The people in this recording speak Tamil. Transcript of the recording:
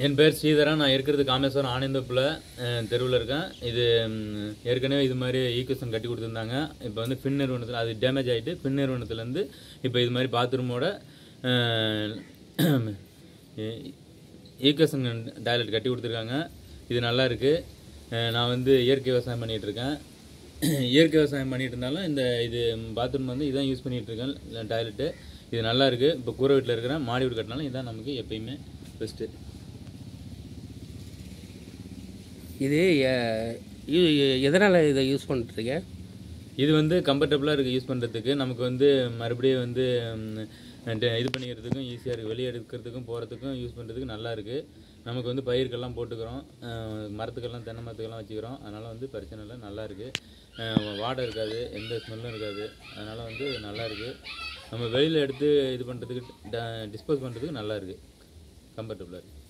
என் பேர் ஸ்ரீதரன் நான் இருக்கிறது காமேஸ்வரம் ஆனந்தப்புல தெருவில் இருக்கேன் இது ம், ஏற்கனவே இது மாதிரி ஈக்குவேஷன் கட்டி கொடுத்துருந்தாங்க இப்போ வந்து பின் நிறுவனத்தில் அது டேமேஜ் ஆகிட்டு பின் நிறுவனத்துலேருந்து இப்போ இது மாதிரி பாத்ரூமோட ஈக்குவேஷன் டாய்லெட் கட்டி கொடுத்துருக்காங்க இது நல்லா இருக்குது நான் வந்து இயற்கை விவசாயம் பண்ணிகிட்டு இருக்கேன் இயற்கை விவசாயம் பண்ணிட்டு இருந்தாலும் இந்த இது பாத்ரூம் வந்து இதான் யூஸ் பண்ணிகிட்டு இருக்கேன் டாய்லெட்டு இது நல்லா இருக்குது இப்போ கூரை வீட்டில் இருக்கிறேன் மாடி வீடு கட்டினாலும் இதான் நமக்கு எப்பயுமே பெஸ்ட்டு இது எ- இது எதனால் இதை யூஸ் பண்ணிட்டுருக்கீங்க இது வந்து கம்ஃபர்டபுளாக இருக்குது யூஸ் பண்ணுறதுக்கு நமக்கு வந்து மறுபடியும் வந்து ம், ட- இது பண்ணிக்கிறதுக்கும் ஈஸியாக இருக்குது வெளியே எடுக்கிறதுக்கும் போகிறதுக்கும் யூஸ் பண்ணுறதுக்கு நல்லா இருக்குது நமக்கு வந்து பயிர்கள்லாம் போட்டுக்கிறோம் அஹ், மரத்துக்கெல்லாம் தென்னை மரத்துக்கெல்லாம் வச்சுக்கிறோம் அதனால் வந்து பிரச்சனை இல்லை நல்லா இருக்குது வாடை இருக்காது எந்த ஸ்மெல்லும் இருக்காது அதனால் வந்து நல்லா இருக்குது நம்ம வெளியில் எடுத்து இது பண்ணுறதுக்கு டிஸ்போஸ் பண்ணுறதுக்கு நல்லா இருக்குது கம்ஃபர்டபுளாக இருக்குது